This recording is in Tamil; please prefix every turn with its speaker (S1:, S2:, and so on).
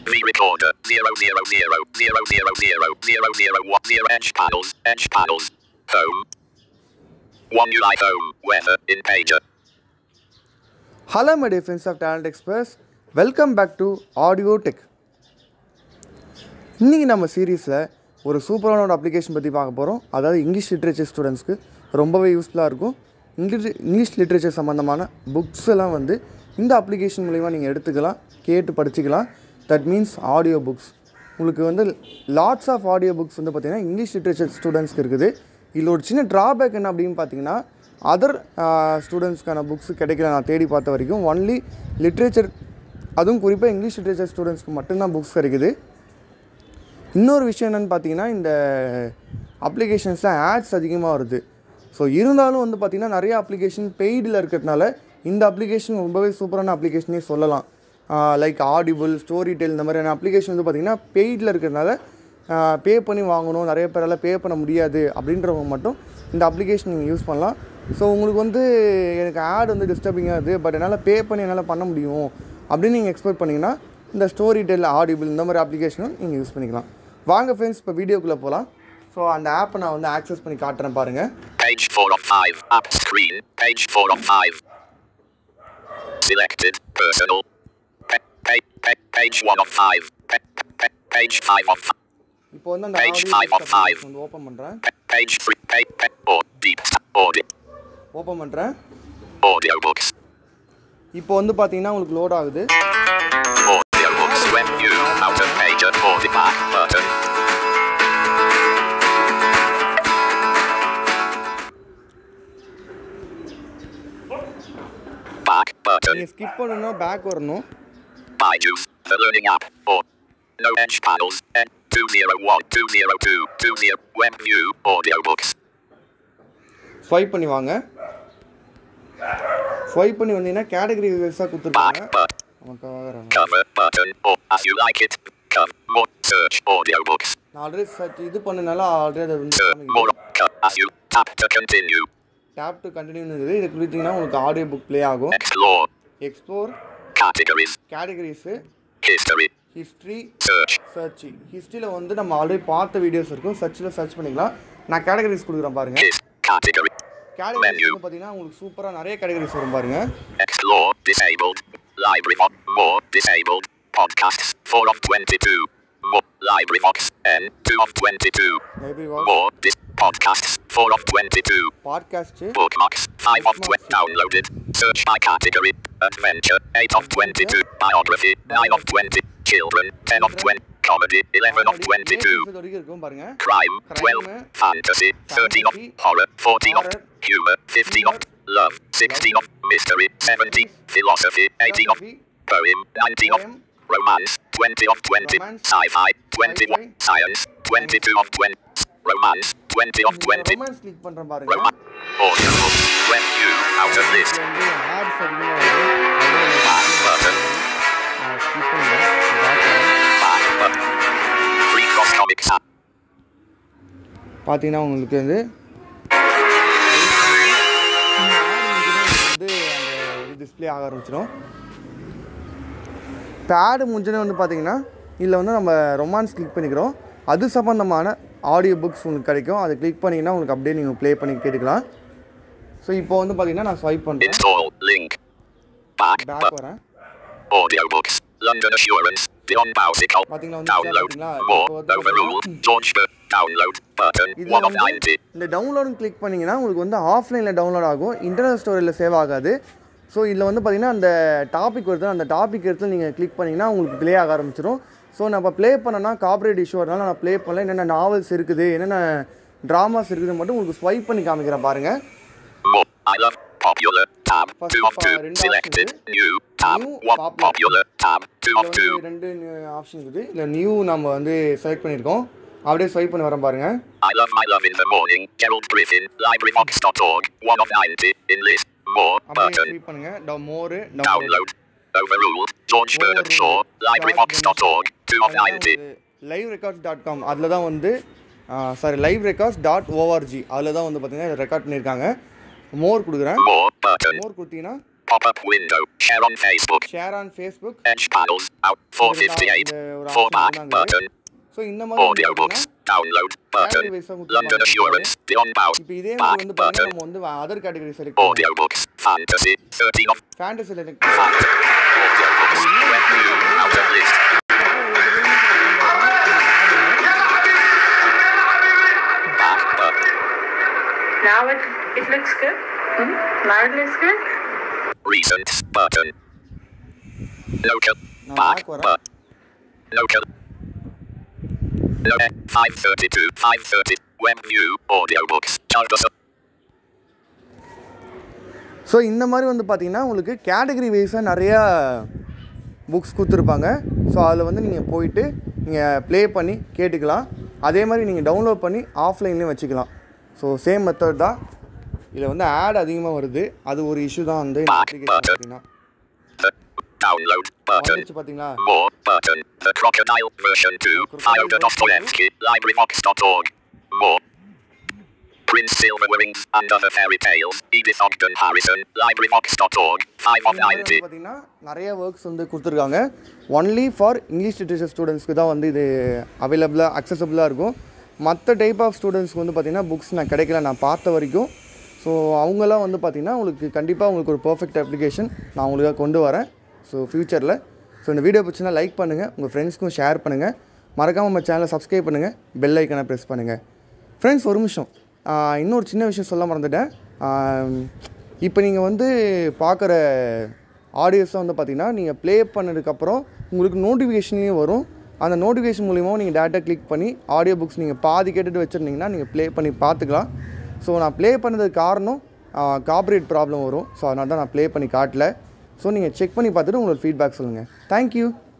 S1: V recorder. Zero zero zero zero zero zero zero zero one zero edge panels. Edge panels. Home. One UI home. Weather in pager.
S2: Hello my dear friends of talent express welcome back to audio tech இன்றைக்கி நம்ம சீரீஸில் ஒரு சூப்பரான ஒரு அப்ளிகேஷன் பற்றி பார்க்க போகிறோம் அதாவது இங்கிலீஷ் லிட்ரேச்சர் ஸ்டூடெண்ட்ஸ்க்கு ரொம்பவே யூஸ்ஃபுல்லாக இருக்கும் இங்கிலீஷ் இங்கிலீஷ் லிட்ரேச்சர் சம்மந்தமான புக்ஸ் எல்லாம் வந்து இந்த அப்ளிகேஷன் மூலிமா நீங்கள் எடுத்துக்கலாம் கேட்டு படிச்சுக்கலாம் தட் மீன்ஸ் ஆடியோ புக்ஸ் உங்களுக்கு வந்து லாட்ஸ் ஆஃப் ஆடியோ புக்ஸ் வந்து பார்த்திங்கன்னா இங்கிலீஷ் லிட்ரேச்சர் ஸ்டூடெண்ட்ஸ்க்கு இருக்குது இதில் ஒரு சின்ன ட்ராபேக் என்ன அப்படின்னு பார்த்தீங்கன்னா அதர் ஸ்டூடெண்ட்ஸ்க்கான புக்ஸ் கிடைக்கல நான் தேடி பார்த்த வரைக்கும் ஒன்லி லிட்ரேச்சர் அதுவும் குறிப்பாக இங்கிலீஷ் லிட்ரேச்சர் ஸ்டூடெண்ட்ஸ்க்கு மட்டும்தான் புக்ஸ் கிடைக்குது இன்னொரு விஷயம் என்னென்னு பார்த்தீங்கன்னா இந்த அப்ளிகேஷன்ஸில் ஆட்ஸ் அதிகமாக வருது ஸோ இருந்தாலும் வந்து பார்த்திங்கன்னா நிறைய அப்ளிகேஷன் பெய்டில் இருக்கிறதுனால இந்த அப்ளிகேஷன் ரொம்பவே சூப்பரான அப்ளிகேஷனே சொல்லலாம் லைக் ஆடிபிள் ஸ்டோரி டெல் இந்த மாதிரியான அப்ளிகேஷன் வந்து பார்த்திங்கன்னா பெய்டில் இருக்கிறதுனால பே பண்ணி வாங்கணும் நிறைய பேரால் பே பண்ண முடியாது அப்படின்றவங்க மட்டும் இந்த அப்ளிகேஷன் நீங்கள் யூஸ் பண்ணலாம் ஸோ உங்களுக்கு வந்து எனக்கு ஆட் வந்து டிஸ்டர்பிங்காக இருக்குது பட் என்னால் பே பண்ணி என்னால் பண்ண முடியும் அப்படின்னு நீங்கள் எக்ஸ்பெக்ட் பண்ணிங்கன்னா இந்த ஸ்டோரி டெல் ஆடிபிள் இந்த மாதிரி அப்ளிகேஷனும் நீங்கள் யூஸ் பண்ணிக்கலாம் வாங்க ஃப்ரெண்ட்ஸ் இப்போ வீடியோக்குள்ளே போகலாம் ஸோ அந்த ஆப்பை நான் வந்து ஆக்சஸ் பண்ணி காட்டுறேன் பாருங்கள்
S1: Page 4 of 5. App screen. Page 4 of 5. Selected. Personal. Pa- pa- pa- page 1 of 5. Pa- pa- page 5 of 5.
S2: இப்போ வந்து அந்த
S1: Page
S2: audio
S1: five of
S2: books
S1: five.
S2: application வந்து ஓப்பன் பண்ணுறேன்
S1: Pa- page 3. Pa- pa- or deep. Audio.
S2: Open பண்ணுறேன்
S1: Audio books.
S2: இப்போ வந்து பார்த்தீங்கன்னா உங்களுக்கு லோட் ஆகுது
S1: Audio books. When you out of pager or the back button. Back button.
S2: நீங்கள் ஸ்கிப் பண்ணணும்னா பேக் வரணும்
S1: Byju's, the learning app, or no edge panels, N 201 202 20 web view audiobooks.
S2: Swipe பண்ணி வாங்க ஸ்வைப் பண்ணி வந்தீங்கன்னா கேட்டகரி வைஸாக
S1: Back
S2: கொடுத்துருக்காங்க
S1: but
S2: நமக்கு
S1: cover button or as you like it. Cover more search audiobooks.
S2: நான் ஆல்ரெடி சர்ச் இது பண்ணனால ஆல்ரெடி அதை வந்து
S1: Search more cut as you tap to continue.
S2: Tap to continue இருக்குது இதை கொடுத்தீங்கன்னா உங்களுக்கு ஆடியோ புக் ப்ளே ஆகும்
S1: Explore
S2: எக்ஸ்ப்ளோர்
S1: categories.
S2: கேட்டகரிஸு
S1: History.
S2: History
S1: Search.
S2: சர்ச் ஹிஸ்ட்ரியில் வந்து நம்ம ஆல்ரெடி பார்த்த வீடியோஸ் இருக்கும் சர்ச்சில் சர்ச் பண்ணிக்கலாம் நான் கேட்டகரிஸ் கொடுக்குறேன் பாருங்கள்
S1: His category.
S2: Categories
S1: Menu.
S2: வந்து பார்த்தீங்கன்னா உங்களுக்கு சூப்பராக நிறைய கேட்டகரிஸ் வரும் பாருங்க
S1: Explore disabled. Library Vox. More disabled. Podcasts. 4 of 22. More library Vox. N 2 of 22.
S2: Library
S1: More dis- podcasts. 4 of 22.
S2: Podcast
S1: Bookmarks. 5 of 20
S2: Bookmarks.
S1: downloaded. Search by category. Adventure. 8 of 22. Biography. 9 of 20. Children. 10 of 20. Comedy. 11 of 22.
S2: வரைக்கும் இருக்கும் பாருங்க
S1: Crime.
S2: Crime.
S1: 12. Fantasy. 13 of
S2: Fantasy.
S1: horror. 14 of
S2: Horror.
S1: humor. 15 of love. 16 of mystery. 17. Philosophy. 18 of
S2: Philosophy.
S1: poem. 19 of
S2: Poem.
S1: romance. 20 of 20.
S2: Romance.
S1: Sci-fi. 21.
S2: Sci-fi.
S1: Science. 22 of 20. Romance. 20 of 20.
S2: Romance click பண்ணுறேன் பாருங்க
S1: Roma- Audiobooks. When you out of list.
S2: இதுல வந்து ஆட்ஸ் அதிகமாக வருது
S1: Back button.
S2: ஸ்கிப் பண்ணுறேன் பேக் வரேன்
S1: Back button. Free cross comics app.
S2: பார்த்தீங்கன்னா உங்களுக்கு வந்து வந்து அந்த டிஸ்பிளே ஆக ஆரம்பிச்சிடும் இப்போ ஆடு முடிஞ்சோடனே வந்து பார்த்தீங்கன்னா இதில் வந்து நம்ம ரொமான்ஸ் கிளிக் பண்ணிக்கிறோம் அது சம்மந்தமான ஆடியோ புக்ஸ் உங்களுக்கு கிடைக்கும் அதை கிளிக் பண்ணிங்கன்னா உங்களுக்கு அப்படியே நீங்கள் ப்ளே பண்ணி கேட்டுக்கலாம் ஸோ இப்போ வந்து பார்த்தீங்கன்னா நான் ஸ்வைப் பண்ணுறேன்
S1: Install link. Back
S2: back
S1: button.
S2: வரேன்
S1: Audiobooks. London Assurance. Dion Bausical.
S2: பாத்தீங்களா வந்து
S1: Download.
S2: பாத்தீங்களா?
S1: More.
S2: இப்போ வந்து
S1: Overrule. George Bur- Download. Button.
S2: இதில்
S1: 1 of
S2: வந்து
S1: 90.
S2: இந்த டவுன்லோடுன்னு கிளிக் பண்ணிங்கன்னா உங்களுக்கு வந்து ஆஃப்லைனில் டவுன்லோட் ஆகும் இன்டர்னல் ஸ்டோரேஜில் சேவ் ஆகாது ஸோ இதில் வந்து பார்த்தீங்கன்னா அந்த டாபிக் வருது அந்த டாபிக் எடுத்து நீங்கள் கிளிக் பண்ணிங்கன்னா உங்களுக்கு ப்ளே ஆக ஆரம்பிச்சிடும் ஸோ நம்ம ப்ளே பண்ணனா காப்பரேட் இஷ்யூ வரனால நான் ப்ளே பண்ணல என்னென்ன நாவல்ஸ் இருக்குது என்னென்ன ட்ராமாஸ் இருக்குது மட்டும் உங்களுக்கு ஸ்வைப் பண்ணி காமிக்கிறேன் பாருங்கள்
S1: More. I love popular. Tab.
S2: First
S1: 2 of
S2: pa-
S1: 2.
S2: ரெண்டு
S1: Selected.
S2: option
S1: New. Tab.
S2: New,
S1: 1.
S2: popular.
S1: Popular. Tab. 2 of
S2: இதில்
S1: 2.
S2: வந்து ரெண்டு ஆப்ஷன் இருக்குது இல்லை நியூ நம்ம வந்து செலக்ட் பண்ணியிருக்கோம் அப்படியே ஸ்வைப் பண்ணி வரேன் பாருங்கள்
S1: I love my love in the morning. Gerald Griffin. LibraryVox.org. 1 of 90. In list. More.
S2: அப்படியே
S1: Button.
S2: ஸ்வைப் பண்ணுங்கள் டவு மோரு
S1: Download. Overruled. George Bernard Shaw. LibraryVox.org. 2 of 90.
S2: Live records dot com அதில் தான் வந்து sorry live records dot O R G அதில் தான் வந்து பார்த்தீங்கன்னா ரெக்கார்ட் பண்ணியிருக்காங்க மோர் கொடுக்குறேன்
S1: More. Button.
S2: மோர் கொடுத்தீங்கன்னா
S1: Pop-up window. Share on Facebook.
S2: Share on Facebook
S1: Edge panels. Out. 458. Four back button.
S2: So இந்த மாதிரி வந்து
S1: Audiobooks.
S2: பார்த்தீங்கன்னா
S1: Download button.
S2: Category வயசா
S1: London
S2: கொடுத்திருப்பாங்க.
S1: Assurance. Beyond Bound.
S2: இப்போ இதே
S1: Back
S2: மாதிரி வந்து பார்த்தீங்கன்னா
S1: button.
S2: நம்ம வந்து அதர் கேட்டகரி செலக்ட் பண்ணுவோம்
S1: Audiobooks. Fantasy. 13 of
S2: fantasy select
S1: Fantasy. Audiobooks. Web view. Outer list. Back button.
S3: Now it, it looks good. Hmm? Now it looks good.
S1: Recent button. Local.
S2: Now
S1: Back
S2: back வர.
S1: button. Local. No, 532. 530. Web view. Audiobooks. Charles.
S2: So இந்த மாதிரி வந்து பார்த்தீங்கன்னா உங்களுக்கு கேட்டகரி வைஸாக நிறையா புக்ஸ் கொடுத்துருப்பாங்க ஸோ அதில் வந்து நீங்கள் போயிட்டு நீங்கள் ப்ளே பண்ணி கேட்டுக்கலாம் அதே மாதிரி நீங்கள் டவுன்லோட் பண்ணி ஆஃப்லைன்லேயும் வச்சுக்கலாம் ஸோ சேம் மெத்தட் தான் இதில் வந்து ஆட் அதிகமாக வருது அது ஒரு இஷ்யூ தான் வந்து இந்த application பார்த்தீங்கன்னா
S1: Download button.
S2: வந்துச்சு பார்த்தீங்களா
S1: More button. The Crocodile version 2. Fyodor Dostoevsky. LibraryVox.org. More. Prince Silverwings and Other Fairy Tales. Edith Ogden Harrison. LibraryVox.org. 5 of
S2: இந்த மாதிரி
S1: 90.
S2: வந்து பார்த்தீங்கன்னா நிறைய ஒர்க்ஸ் வந்து கொடுத்துருக்காங்க ஒன்லி ஃபார் இங்கிலீஷ் லிட்ரேச்சர் ஸ்டூடெண்ட்ஸ்க்கு தான் வந்து இது அவைலபிளாக அக்சசபிளாக இருக்கும் மற்ற டைப் ஆஃப் ஸ்டூடெண்ட்ஸ்க்கு வந்து பார்த்திங்கன்னா புக்ஸ் நான் கிடைக்கல நான் பார்த்த வரைக்கும் ஸோ அவங்களாம் வந்து பார்த்திங்கன்னா உங்களுக்கு கண்டிப்பாக உங்களுக்கு ஒரு பர்ஃபெக்ட் அப்ளிகேஷன் நான் உங்களுக்காக கொண்டு வரேன் ஸோ ஃப்யூச்சரில் ஸோ இந்த வீடியோ பிடிச்சினா லைக் பண்ணுங்கள் உங்கள் ஃப்ரெண்ட்ஸ்க்கும் ஷேர் பண்ணுங்கள் மறக்காமல் நம்ம சேனலை சப்ஸ்கிரைப் பண்ணுங்கள் பெல் ஐக்கனை ப்ரெஸ் பண்ணுங்கள் ஃப்ரெண்ட்ஸ் ஒரு நிமிஷம் ஆஹ் இன்னொரு சின்ன விஷயம் சொல்ல மறந்துட்டேன் இப்போ நீங்கள் வந்து பார்க்குற ஆடியோஸை வந்து பார்த்தீங்கன்னா நீங்கள் ப்ளே பண்ணதுக்கப்புறம் உங்களுக்கு நோட்டிஃபிகேஷன்லேயும் வரும் அந்த நோட்டிஃபிகேஷன் மூலியமாக நீங்கள் டேட்டா கிளிக் பண்ணி ஆடியோ புக்ஸ் நீங்கள் பாதி கேட்டுட்டு வச்சுருந்தீங்கன்னா நீங்கள் ப்ளே பண்ணி பார்த்துக்கலாம் ஸோ நான் ப்ளே பண்ணதுக்கு காரணம் காப்பரேட் ப்ராப்ளம் வரும் ஸோ அதனால தான் நான் ப்ளே பண்ணி காட்டல ஸோ நீங்கள் செக் பண்ணி பார்த்துட்டு உங்களோட ஃபீட்பேக் சொல்லுங்கள் தேங்க்யூ